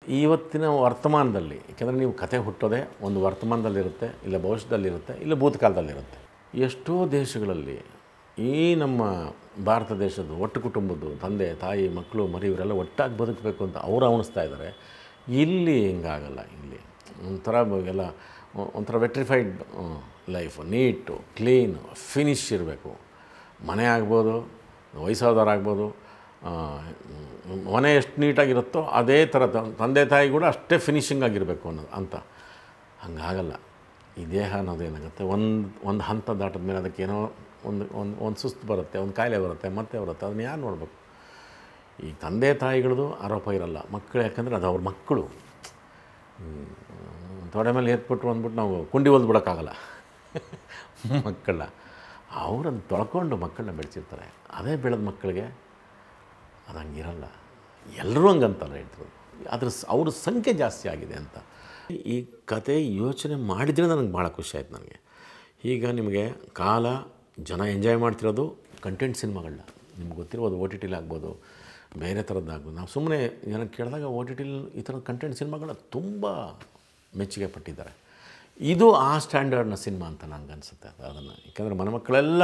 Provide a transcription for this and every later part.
ಇವತ್ತಿನ ವರ್ತಮಾನದಲ್ಲಿ ಯಾಕೆಂದರೆ ನೀವು ಕತೆ ಹುಟ್ಟೋದೇ ಒಂದು ವರ್ತಮಾನದಲ್ಲಿರುತ್ತೆ ಇಲ್ಲ ಭವಿಷ್ಯದಲ್ಲಿರುತ್ತೆ ಇಲ್ಲ ಭೂತಕಾಲದಲ್ಲಿರುತ್ತೆ ಎಷ್ಟೋ ದೇಶಗಳಲ್ಲಿ ಈ ನಮ್ಮ ಭಾರತ ದೇಶದ ಒಟ್ಟು ಕುಟುಂಬದ್ದು ತಂದೆ ತಾಯಿ ಮಕ್ಕಳು ಮರಿ ಇವರೆಲ್ಲ ಒಟ್ಟಾಗಿ ಬದುಕಬೇಕು ಅಂತ ಅವರು ಅವಣಿಸ್ತಾ ಇದ್ದಾರೆ ಇಲ್ಲಿ ಹಿಂಗಾಗಲ್ಲ ಇಲ್ಲಿ ಒಂಥರ ಎಲ್ಲ ಒಂಥರ vitrified life neat clean finish ಇರಬೇಕು ಮನೆ ಆಗ್ಬೋದು ವಯಸ್ಸಾದವ್ರಾಗ್ಬೋದು ಆ, ಮನೆ ಎಷ್ಟು ನೀಟಾಗಿರುತ್ತೋ ಅದೇ ಥರ ತ- ತಂದೆ ತಾಯಿ ಕೂಡ ಅಷ್ಟೇ ಫಿನಿಶಿಂಗ್ ಆಗಿರಬೇಕು ಅನ್ನೋದು ಅಂತ ಹಂಗಾಗಲ್ಲ ಈ ದೇಹ ಅನ್ನೋದೇನಾಗುತ್ತೆ ಒಂದು ಒಂದು ಹಂತ ದಾಟಿದ ಮೇಲೆ ಅದಕ್ಕೇನೋ ಒಂದು ಒಂದು ಒಂದು ಸುಸ್ತು ಬರುತ್ತೆ ಒಂದು ಕಾಯಿಲೆ ಬರುತ್ತೆ ಮತ್ತೆ ಬರುತ್ತೆ ಅದನ್ನ ಯಾರು ನೋಡಬೇಕು ಈ ತಂದೆ ತಾಯಿಗಳದು ಆರೋಪ ಇರಲ್ಲ ಮಕ್ಕಳು ಯಾಕಂದರೆ ಅದು ಅವ್ರ ಮಕ್ಕಳು ಹ್ಮ್, ತೊಡೆ ಮೇಲೆ ಎತ್ಬಿಟ್ಟು ಅಂದ್ಬಿಟ್ಟು ನಾವು ಕುಂಡಿ ಒಲ್ದು ಬಿಡೋಕ್ಕಾಗಲ್ಲ ಮಕ್ಕಳನ್ನ ಅವರನ್ನು ತೊಳ್ಕೊಂಡು ಮಕ್ಕಳನ್ನ ಬೆಳೆಸಿರ್ತಾರೆ ಅದೇ ಬೆಳೆದ ಮಕ್ಕಳಿಗೆ ಅದು ಹಂಗಿರಲ್ಲ ಎಲ್ಲರೂ ಹಂಗಂತಲ್ಲ ಹೇಳ್ತಿರೋದು ಅದ್ರ ಸ- ಅವ್ರ ಸಂಖ್ಯೆ ಜಾಸ್ತಿ ಆಗಿದೆ ಅಂತ ಈ ಕತೆ ಯೋಚನೆ ಮಾಡಿದರೆ ನನಗೆ ಭಾಳ ಖುಷಿ ಆಯ್ತು ನನಗೆ ಈಗ ನಿಮಗೆ ಕಾಲ ಜನ ಎಂಜಾಯ್ ಮಾಡ್ತಿರೋದು ಕಂಟೆಂಟ್ ಸಿನಿಮಾಗಳನ್ನ ನಿಮ್ಗೆ ಗೊತ್ತಿರ್ಬೋದು ಓ ಟಿ ಟಿಲಿ ಆಗ್ಬೋದು ಬೇರೆ ಥರದ್ದಾಗ್ಬೋದು ನಾವು ಸುಮ್ಮನೆ ಜನ ಕೇಳಿದಾಗ ಓ ಟಿ ಟಿಲಿ ಈ ಥರದ ಕಂಟೆಂಟ್ ಸಿನಿಮಾಗಳನ್ನ ತುಂಬ ಮೆಚ್ಚುಗೆ ಪಟ್ಟಿದ್ದಾರೆ ಇದು ಆ ಸ್ಟ್ಯಾಂಡರ್ಡ್ನ ಸಿನಿಮಾ ಅಂತ ನನಗೆ ಅನಿಸುತ್ತೆ ಅದನ್ನು ಯಾಕಂದರೆ ಮನೆ ಮಕ್ಕಳೆಲ್ಲ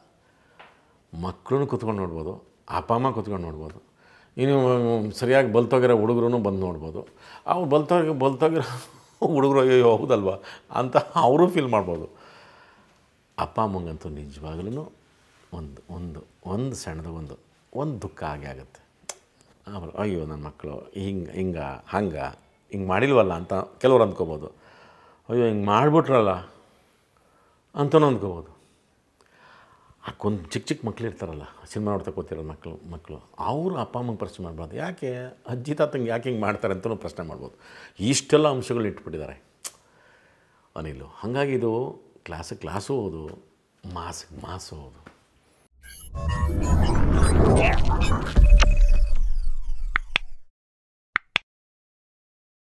ಮಕ್ಕಳನ್ನು ಕುತ್ಕೊಂಡು ನೋಡ್ಬೋದು ಅಪ್ಪ ಅಮ್ಮ ಕುತ್ಕೊಂಡು ನೋಡ್ಬೋದು ಇನ್ನು ಸರಿಯಾಗಿ ಬಲ್ತೋಗಿರೋ ಹುಡುಗರು ಬಂದು ನೋಡ್ಬೋದು ಅವ್ರು ಬಲ್ತೋಗಿ ಬಲ್ತೋಗಿರೋ ಹುಡುಗರು ಅಯ್ಯೋ ಹೌದಲ್ವಾ ಅಂತ ಅವರು ಫೀಲ್ ಮಾಡ್ಬೋದು ಅಪ್ಪ ಅಮ್ಮಂಗಂತೂ ನಿಜವಾಗ್ಲೂ ಒಂದು ಒಂದು ಒಂದು ಸಣ್ಣದ ಒಂದು ಒಂದು ದುಃಖ ಆಗೇ ಆಗುತ್ತೆ ಆಮೇಲೆ ಅಯ್ಯೋ ನನ್ನ ಮಕ್ಕಳು ಹಿಂಗೆ ಹಿಂಗೆ ಹಂಗೆ ಹಿಂಗೆ ಮಾಡಿಲ್ವಲ್ಲ ಅಂತ ಕೆಲವ್ರು ಅಂದ್ಕೋಬೋದು ಅಯ್ಯೋ ಹಿಂಗೆ ಮಾಡಿಬಿಟ್ರಲ್ಲ ಅಂತಲೂ ಅಂದ್ಕೋಬೋದು ಹಾಕೊಂದು ಚಿಕ್ಕ ಚಿಕ್ಕ ಮಕ್ಳು ಇರ್ತಾರಲ್ಲ ಸಿನಿಮಾ ನೋಡ್ತಾ ಕೂತಿರೋ ಮಕ್ಕಳು ಮಕ್ಕಳು ಅವರು ಅಪ್ಪ ಅಮ್ಮಂಗೆ ಪ್ರಶ್ನೆ ಮಾಡ್ಬಾರ್ದು ಯಾಕೆ ಅಜ್ಜಿ ತಾತಂಗೆ ಯಾಕೆ ಹಿಂಗೆ ಮಾಡ್ತಾರೆ ಅಂತಲೂ ಪ್ರಶ್ನೆ ಮಾಡ್ಬೋದು ಇಷ್ಟೆಲ್ಲ ಅಂಶಗಳು ಇಟ್ಬಿಟ್ಟಿದ್ದಾರೆ ಅನಿಲು ಹಾಗಾಗಿ ಇದು ಕ್ಲಾಸಿಗೆ ಕ್ಲಾಸು ಹೌದು ಮಾಸಿಗೆ ಮಾಸು ಹೌದು